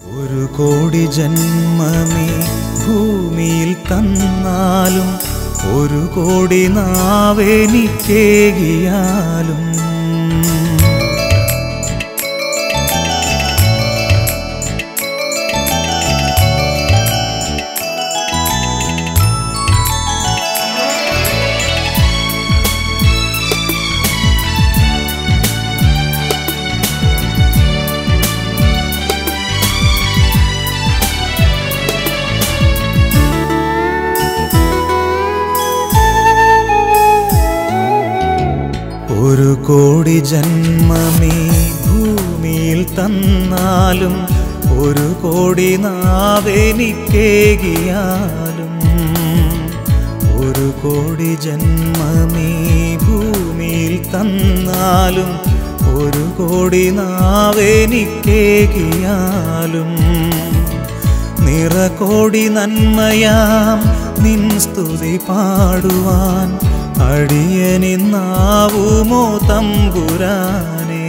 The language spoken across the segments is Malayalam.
ഒരു കോടി ജന്മമേ ഭൂമിയിൽ തന്നാലും ഒരു കോടി നാവെനിക്കേകിയാലും ഒരു കോടി ജന്മമേ ഭൂമിയിൽ തന്നാലും ഒരു കോടി നാവെനിക്കേകിയാലും ഒരു കോടി ജന്മമേ ഭൂമിയിൽ തന്നാലും ഒരു കോടി നാവെനിക്കേകിയാലും നിറകോടി നന്മയാം നിൻ സ്തുതി പാടുവാൻ അടിയനിന്നാവുമോ തമ്പുരാനേ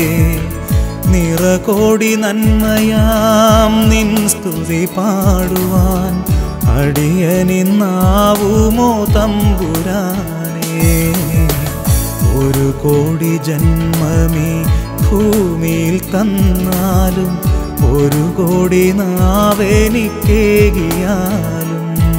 നിറകോടി നന്മയാം നിൻ സ്തുതി പാടുവാൻ അടിയനിന്നാവുമോ തമ്പുരാനേ ഒരു കോടി ജന്മമേ ഭൂമിയിൽ തന്നാലും ഒരു കോടി നാവെനിക്കേകിയാലും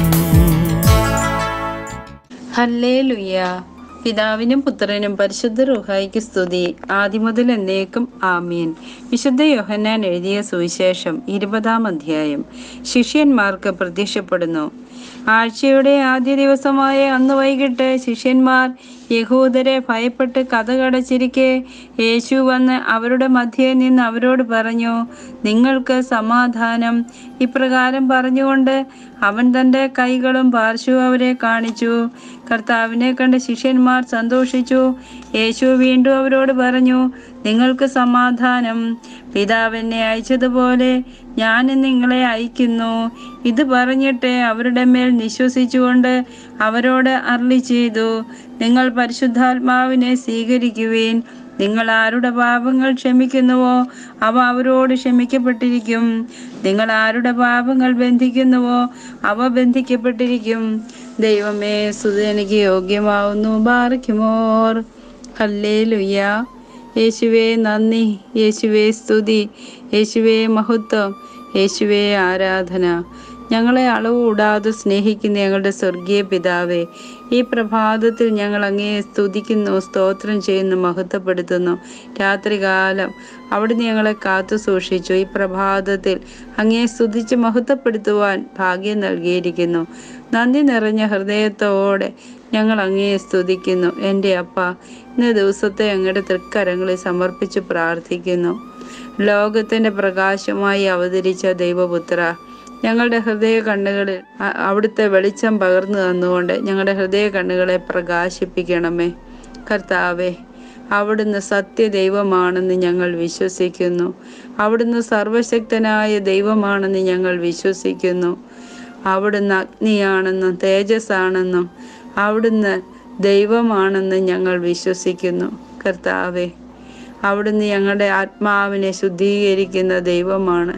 ഹല്ലേലുയ്യ പിതാവിനും പുത്രനും പരിശുദ്ധ റുഹായിക്ക് സ്തുതി ആദിമുതൽ എന്നേക്കും ആമീൻ വിശുദ്ധ യോഹന്നാൻ എഴുതിയ സുവിശേഷം ഇരുപതാം അധ്യായം ശിഷ്യന്മാർക്ക് പ്രത്യക്ഷപ്പെടുന്നു ആഴ്ചയുടെ ആദ്യ ദിവസമായ അന്ന് വൈകിട്ട് ശിഷ്യന്മാർ യഹൂദരെ ഭയപ്പെട്ട് കഥകടച്ചിരിക്കെ യേശു വന്ന് അവരുടെ മധ്യേ നിന്ന് അവരോട് പറഞ്ഞു നിങ്ങൾക്ക് സമാധാനം ഇപ്രകാരം പറഞ്ഞുകൊണ്ട് അവൻ തൻ്റെ കൈകളും പാർശ്വവും അവരെ കാണിച്ചു കർത്താവിനെ കണ്ട് ശിഷ്യന്മാർ സന്തോഷിച്ചു യേശു വീണ്ടും അവരോട് പറഞ്ഞു നിങ്ങൾക്ക് സമാധാനം പിതാവ് എന്നെ അയച്ചതുപോലെ ഞാൻ നിങ്ങളെ അയക്കുന്നു ഇത് പറഞ്ഞിട്ട് അവരുടെ മേൽ നിശ്വസിച്ചുകൊണ്ട് അവരോട് അർളി ചെയ്തു നിങ്ങൾ പരിശുദ്ധാത്മാവിനെ സ്വീകരിക്കുവേൻ നിങ്ങൾ ആരുടെ പാപങ്ങൾ ക്ഷമിക്കുന്നുവോ അവ അവരോട് ക്ഷമിക്കപ്പെട്ടിരിക്കും നിങ്ങൾ ആരുടെ പാപങ്ങൾ ബന്ധിക്കുന്നുവോ അവ ബന്ധിക്കപ്പെട്ടിരിക്കും ദൈവമേ സ്തുതി എനിക്ക് യോഗ്യമാവുന്നു ബാറിക്കുമോർ ഹല്ലേ ലുയ്യ യേശുവേ നന്ദി യേശുവേ സ്തുതി യേശുവേ മഹത്വം യേശുവേ ആരാധന ഞങ്ങളെ അളവ് കൂടാതെ സ്നേഹിക്കുന്ന ഞങ്ങളുടെ സ്വർഗീയ പിതാവേ ഈ പ്രഭാതത്തിൽ ഞങ്ങൾ അങ്ങയെ സ്തുതിക്കുന്നു സ്തോത്രം ചെയ്യുന്നു മഹത്വപ്പെടുത്തുന്നു രാത്രികാലം അവിടുന്ന് ഞങ്ങളെ കാത്തു സൂക്ഷിച്ചു ഈ പ്രഭാതത്തിൽ അങ്ങയെ സ്തുതിച്ച് മഹത്വപ്പെടുത്തുവാൻ ഭാഗ്യം നൽകിയിരിക്കുന്നു നന്ദി നിറഞ്ഞ ഹൃദയത്തോടെ ഞങ്ങൾ അങ്ങയെ സ്തുതിക്കുന്നു എൻ്റെ അപ്പ ഇന്ന് ദിവസത്തെ അങ്ങയുടെ തൃക്കരങ്ങളിൽ സമർപ്പിച്ച് പ്രാർത്ഥിക്കുന്നു ലോകത്തിൻ്റെ പ്രകാശമായി അവതരിച്ച ദൈവപുത്ര ഞങ്ങളുടെ ഹൃദയ കണ്ണുകളിൽ അ- അവിടുത്തെ വെളിച്ചം പകർന്നു തന്നുകൊണ്ട് ഞങ്ങളുടെ ഹൃദയ കണ്ണുകളെ പ്രകാശിപ്പിക്കണമേ കർത്താവെ അവിടുന്ന് സത്യദൈവമാണെന്ന് ഞങ്ങൾ വിശ്വസിക്കുന്നു അവിടുന്ന് സർവശക്തനായ ദൈവമാണെന്ന് ഞങ്ങൾ വിശ്വസിക്കുന്നു അവിടുന്ന് അഗ്നിയാണെന്നും തേജസ്സാണെന്നും അവിടുന്ന് ദൈവമാണെന്ന് ഞങ്ങൾ വിശ്വസിക്കുന്നു കർത്താവെ അവിടുന്ന് ഞങ്ങളുടെ ആത്മാവിനെ ശുദ്ധീകരിക്കുന്ന ദൈവമാണ്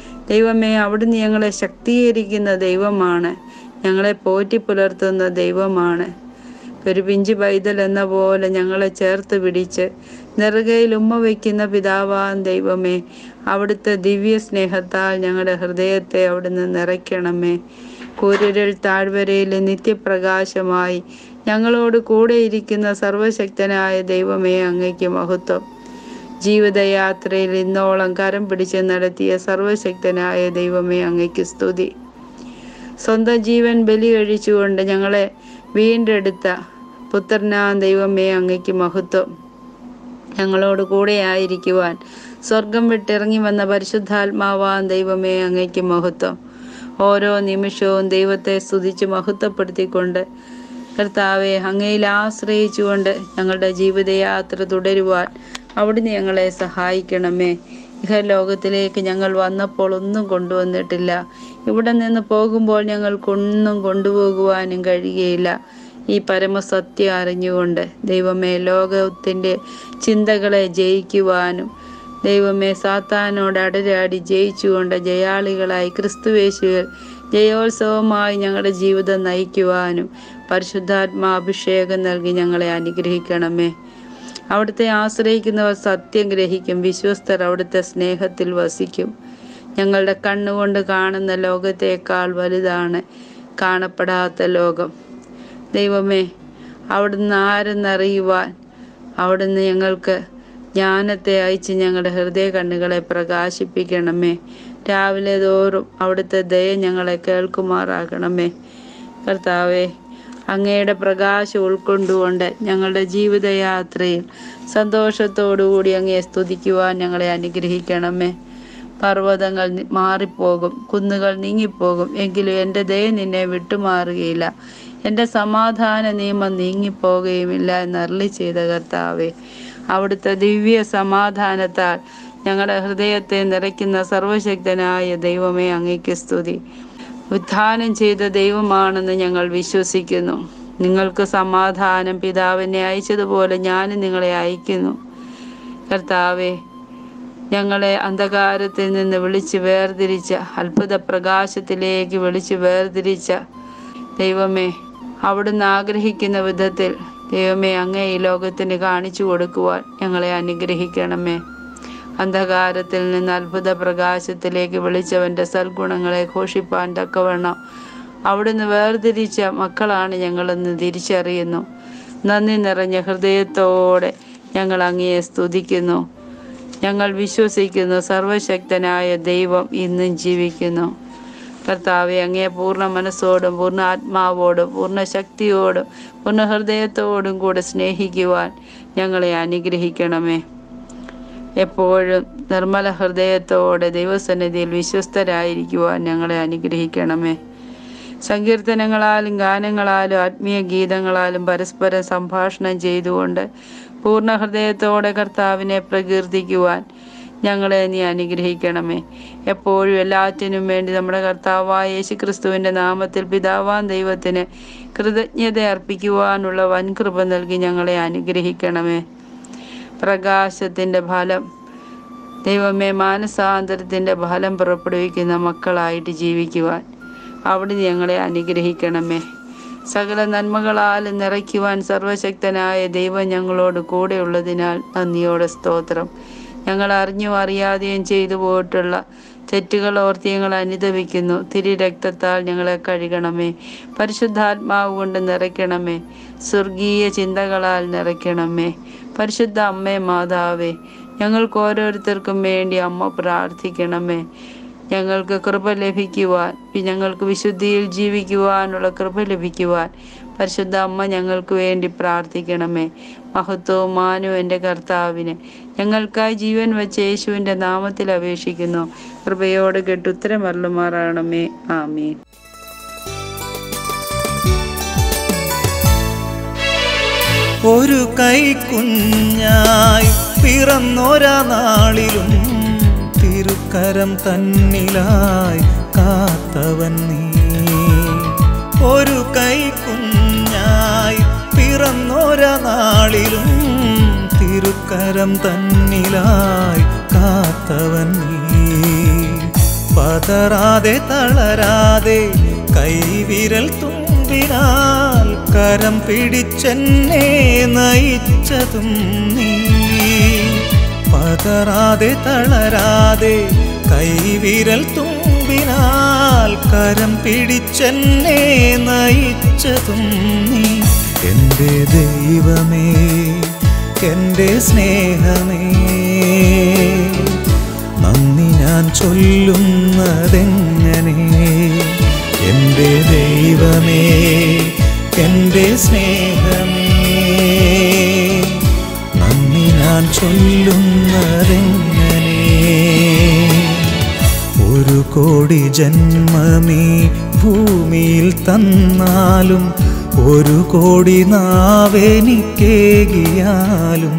ദൈവമേ അവിടുന്ന് ഞങ്ങളെ ശക്തീകരിക്കുന്ന ദൈവമാണ് ഞങ്ങളെ പോറ്റി പുലർത്തുന്ന ദൈവമാണ് ഒരു പിഞ്ചു പൈതൽ എന്ന പോലെ ഞങ്ങളെ ചേർത്ത് പിടിച്ച് നെറുകയിൽ ഉമ്മ വയ്ക്കുന്ന പിതാവാൻ ദൈവമേ അവിടുത്തെ ദിവ്യ സ്നേഹത്താൽ ഞങ്ങളുടെ ഹൃദയത്തെ അവിടുന്ന് നിറയ്ക്കണമേ കൂരിരൽ താഴ്വരയിലെ നിത്യപ്രകാശമായി ഞങ്ങളോട് കൂടെ ഇരിക്കുന്ന സർവശക്തനായ ദൈവമേ അങ്ങയ്ക്ക് മഹത്വം ജീവിതയാത്രയിൽ ഇന്നോളം കരം പിടിച്ച് നടത്തിയ സർവശക്തനായ ദൈവമേ അങ്ങയ്ക്ക് സ്തുതി സ്വന്തം ജീവൻ ബലി കഴിച്ചുകൊണ്ട് ഞങ്ങളെ വീണ്ടെടുത്ത പുത്രനാ ദൈവമേ അങ്ങയ്ക്ക് മഹത്വം ഞങ്ങളോട് കൂടെ ആയിരിക്കുവാൻ സ്വർഗം വിട്ടിറങ്ങി വന്ന പരിശുദ്ധാത്മാവാൻ ദൈവമേ അങ്ങയ്ക്ക് മഹത്വം ഓരോ നിമിഷവും ദൈവത്തെ സ്തുതിച്ച് മഹത്വപ്പെടുത്തിക്കൊണ്ട് കർത്താവെ അങ്ങയിൽ ആശ്രയിച്ചുകൊണ്ട് ഞങ്ങളുടെ ജീവിതയാത്ര തുടരുവാൻ അവിടുന്ന് ഞങ്ങളെ സഹായിക്കണമേ ഇഹലോകത്തിലേക്ക് ഞങ്ങൾ വന്നപ്പോൾ ഒന്നും കൊണ്ടുവന്നിട്ടില്ല ഇവിടെ നിന്ന് പോകുമ്പോൾ ഞങ്ങൾക്കൊന്നും കൊണ്ടുപോകുവാനും കഴിയുകയില്ല ഈ പരമസത്യം അറിഞ്ഞുകൊണ്ട് ദൈവമേ ലോകത്തിൻ്റെ ചിന്തകളെ ജയിക്കുവാനും ദൈവമേ സാത്താനോട് അടരാടി ജയിച്ചുകൊണ്ട് ജയാളികളായി ക്രിസ്തുവേശുവിൽ ജയോത്സവമായി ഞങ്ങളുടെ ജീവിതം നയിക്കുവാനും പരിശുദ്ധാത്മാ അഭിഷേകം നൽകി ഞങ്ങളെ അനുഗ്രഹിക്കണമേ അവിടുത്തെ ആശ്രയിക്കുന്നവർ സത്യം ഗ്രഹിക്കും വിശ്വസ്തർ അവിടുത്തെ സ്നേഹത്തിൽ വസിക്കും ഞങ്ങളുടെ കണ്ണുകൊണ്ട് കാണുന്ന ലോകത്തേക്കാൾ വലുതാണ് കാണപ്പെടാത്ത ലോകം ദൈവമേ അവിടുന്ന് ആരെന്നറിയുവാൻ അവിടുന്ന് ഞങ്ങൾക്ക് ജ്ഞാനത്തെ അയച്ച് ഞങ്ങളുടെ ഹൃദയ കണ്ണുകളെ പ്രകാശിപ്പിക്കണമേ രാവിലെ തോറും അവിടുത്തെ ദയ ഞങ്ങളെ കേൾക്കുമാറാകണമേ കർത്താവേ അങ്ങയുടെ പ്രകാശം ഉൾക്കൊണ്ടുകൊണ്ട് ഞങ്ങളുടെ ജീവിതയാത്രയിൽ സന്തോഷത്തോടുകൂടി അങ്ങയെ സ്തുതിക്കുവാൻ ഞങ്ങളെ അനുഗ്രഹിക്കണമേ പർവ്വതങ്ങൾ നി- മാറിപ്പോകും കുന്നുകൾ നീങ്ങിപ്പോകും എങ്കിലും എൻ്റെ ദയ നിന്നെ വിട്ടുമാറുകയില്ല എൻ്റെ സമാധാന നിയമം നീങ്ങിപ്പോകുകയുമില്ല എന്നരളി ചെയ്ത കർത്താവേ അവിടുത്തെ ദിവ്യ സമാധാനത്താൽ ഞങ്ങളുടെ ഹൃദയത്തെ നിറയ്ക്കുന്ന സർവശക്തനായ ദൈവമേ അങ്ങയ്ക്ക് സ്തുതി ഉത്ഥാനം ചെയ്ത ദൈവമാണെന്ന് ഞങ്ങൾ വിശ്വസിക്കുന്നു നിങ്ങൾക്ക് സമാധാനം പിതാവിനെ അയച്ചതുപോലെ ഞാനും നിങ്ങളെ അയക്കുന്നു കർത്താവെ ഞങ്ങളെ അന്ധകാരത്തിൽ നിന്ന് വിളിച്ച് വേർതിരിച്ച അത്ഭുത പ്രകാശത്തിലേക്ക് വിളിച്ച് വേർതിരിച്ച ദൈവമേ അവിടുന്ന് ആഗ്രഹിക്കുന്ന വിധത്തിൽ ദൈവമേ അങ്ങേ ഈ ലോകത്തിന് കാണിച്ചു കൊടുക്കുവാൻ ഞങ്ങളെ അനുഗ്രഹിക്കണമേ അന്ധകാരത്തിൽ നിന്ന് അത്ഭുത പ്രകാശത്തിലേക്ക് വിളിച്ചവൻ്റെ സൽഗുണങ്ങളെ ഘോഷിപ്പാൻ തക്കവണ്ണം അവിടുന്ന് വേർതിരിച്ച മക്കളാണ് ഞങ്ങളെന്ന് തിരിച്ചറിയുന്നു നന്ദി നിറഞ്ഞ ഹൃദയത്തോടെ ഞങ്ങൾ അങ്ങയെ സ്തുതിക്കുന്നു ഞങ്ങൾ വിശ്വസിക്കുന്നു സർവശക്തനായ ദൈവം ഇന്നും ജീവിക്കുന്നു കർത്താവെ അങ്ങേ പൂർണ്ണ മനസ്സോടും പൂർണ്ണ ആത്മാവോടും പൂർണ്ണ ശക്തിയോടും പൂർണ്ണ ഹൃദയത്തോടും കൂടെ സ്നേഹിക്കുവാൻ ഞങ്ങളെ അനുഗ്രഹിക്കണമേ എപ്പോഴും നിർമ്മല ഹൃദയത്തോടെ ദൈവസന്നിധിയിൽ വിശ്വസ്തരായിരിക്കുവാൻ ഞങ്ങളെ അനുഗ്രഹിക്കണമേ സങ്കീർത്തനങ്ങളാലും ഗാനങ്ങളാലും ആത്മീയ ഗീതങ്ങളാലും പരസ്പരം സംഭാഷണം ചെയ്തുകൊണ്ട് പൂർണ്ണ ഹൃദയത്തോടെ കർത്താവിനെ പ്രകീർത്തിക്കുവാൻ ഞങ്ങളെ നീ അനുഗ്രഹിക്കണമേ എപ്പോഴും എല്ലാറ്റിനും വേണ്ടി നമ്മുടെ കർത്താവായ യേശു ക്രിസ്തുവിൻ്റെ നാമത്തിൽ പിതാവാൻ ദൈവത്തിന് കൃതജ്ഞത അർപ്പിക്കുവാനുള്ള വൻകൃപ നൽകി ഞങ്ങളെ അനുഗ്രഹിക്കണമേ പ്രകാശത്തിൻ്റെ ഫലം ദൈവമേ മാനസാന്തരത്തിൻ്റെ ഫലം പുറപ്പെടുവിക്കുന്ന മക്കളായിട്ട് ജീവിക്കുവാൻ അവിടുന്ന് ഞങ്ങളെ അനുഗ്രഹിക്കണമേ സകല നന്മകളാൽ നിറയ്ക്കുവാൻ സർവശക്തനായ ദൈവം ഞങ്ങളോട് കൂടെയുള്ളതിനാൽ നന്ദിയോടെ സ്തോത്രം ഞങ്ങൾ അറിഞ്ഞും അറിയാതെയും ചെയ്തു പോയിട്ടുള്ള തെറ്റുകൾ ഓർത്ത് ഞങ്ങൾ അനുദവിക്കുന്നു തിരി രക്തത്താൽ ഞങ്ങളെ കഴുകണമേ പരിശുദ്ധാത്മാവ് കൊണ്ട് നിറയ്ക്കണമേ സ്വർഗീയ ചിന്തകളാൽ നിറയ്ക്കണമേ പരിശുദ്ധ അമ്മേ മാതാവേ ഞങ്ങൾക്ക് ഓരോരുത്തർക്കും വേണ്ടി അമ്മ പ്രാർത്ഥിക്കണമേ ഞങ്ങൾക്ക് കൃപ ലഭിക്കുവാൻ പി- ഞങ്ങൾക്ക് വിശുദ്ധിയിൽ ജീവിക്കുവാനുള്ള കൃപ ലഭിക്കുവാൻ പരിശുദ്ധ അമ്മ ഞങ്ങൾക്ക് വേണ്ടി പ്രാർത്ഥിക്കണമേ മഹത്വവും മാനവും എൻ്റെ കർത്താവിന് ഞങ്ങൾക്കായി ജീവൻ വെച്ച യേശുവിൻ്റെ നാമത്തിൽ അപേക്ഷിക്കുന്നു കൃപയോട് കേട്ട് ഉത്തരം അരുളുമാറാകണമേ ആമീൻ ഒരു കൈക്കുഞ്ഞായി പിറന്നൊരാ നാളിലും തിരുക്കരം തന്നിലായി കാത്തവൻ നീ ഒരു കൈക്കുഞ്ഞായി പിറന്നൊരാ നാളിലും തിരുക്കരം തന്നിലായി കാത്തവൻ നീ പതറാതെ തളരാതെ കൈവിരൽ തുമ്പിനാൽ കരം പിടിച്ചെന്നെ നയിച്ചതും നീ പതറാതെ തളരാതെ കൈവിരൽ തുമ്പിനാൽ കരം പിടിച്ചെന്നെ നയിച്ചതും നീ എൻ്റെ ദൈവമേ എൻ്റെ സ്നേഹമേ നന്ദി ഞാൻ ചൊല്ലുന്നതെങ്ങനെ എൻ്റെ ദൈവമേ എൻ്റെ സ്നേഹമേ നന്ദി ഞാൻ ചൊല്ലുന്നതെങ്ങനെ ഒരു കോടി ജന്മമീ ഭൂമിയിൽ തന്നാലും ഒരു കോടി നാവെനിക്കേകിയാലും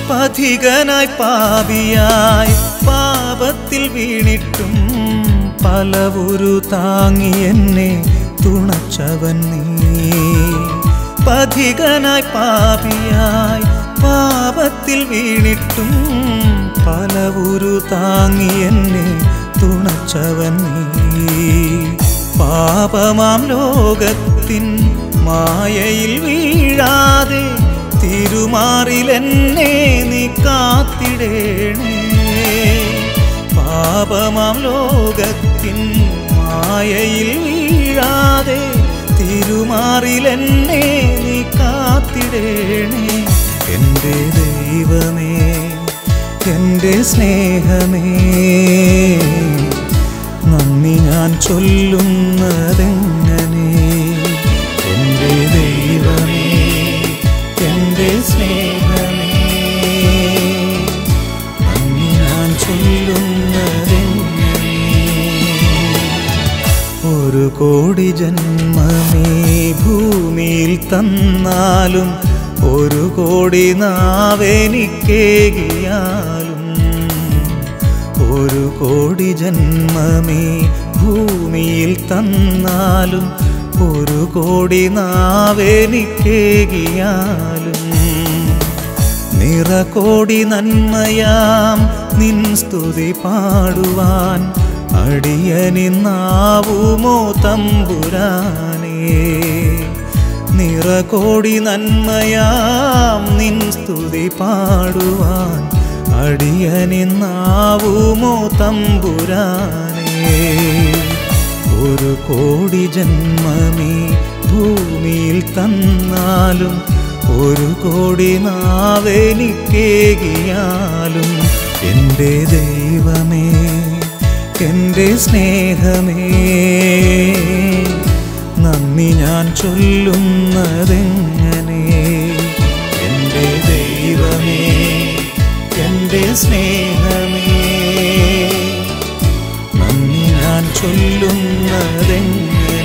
പഥികനായി പാപിയായി പാപത്തിൽ വീണിട്ടും പലവുരു താങ്ങി എന്നെ തുണച്ചവൻ നീ പഥികനായി പാപിയായി പാപത്തിൽ വീണിട്ടും പലവുരു താങ്ങി എന്നെ തുണച്ചവൻ നീ പാപമാം ലോകത്തിൻ മായയിൽ വീഴാതെ തിരുമാറിലെന്നെ നീ കാത്തിടേണേ പാപമാം ലോകത്തിൻ മായയിൽ വീഴാതെ തിരുമാറിലെന്നെ നീ കാത്തിടേണേ എൻ്റെ ദൈവമേ എൻ്റെ സ്നേഹമേ നന്ദി ഞാൻ ചൊല്ലുന്നതെങ്ങനെ എൻ്റെ ദൈവമേ എൻ്റെ സ്നേഹമേ നന്ദി ഞാൻ ചൊല്ലുന്നതെങ്ങനെ ഒരു കോടി ജന്മമേ ഭൂമിയിൽ തന്നാലും ഒരു കോടി നാവെനിക്കേകിയാലും ഒരു കോടി ജന്മമേ ഭൂമിയിൽ തന്നാലും ഒരു കോടി നാവെനിക്കേകിയാലും നിറകോടി നന്മയാം നിൻ സ്തുതി പാടുവാൻ അടിയനിന്നാവുമോ തമ്പുരാനേ നിറകോടി നന്മയാം നിൻ സ്തുതി പാടുവാൻ അടിയനിന്നാവുമോ തമ്പുരാനേ ഒരു കോടി ജന്മമേ ഭൂമിയിൽ തന്നാലും ഒരു കോടി നാവെനിക്കേകിയാലും എൻ്റെ ദൈവമേ എൻ്റെ സ്നേഹമേ നന്ദി ഞാൻ ചൊല്ലുന്നതെങ്ങനെ എൻ്റെ ദൈവമേ എൻ്റെ സ്നേഹമേ നന്ദി ഞാൻ ചൊല്ലുന്നതെങ്ങനെ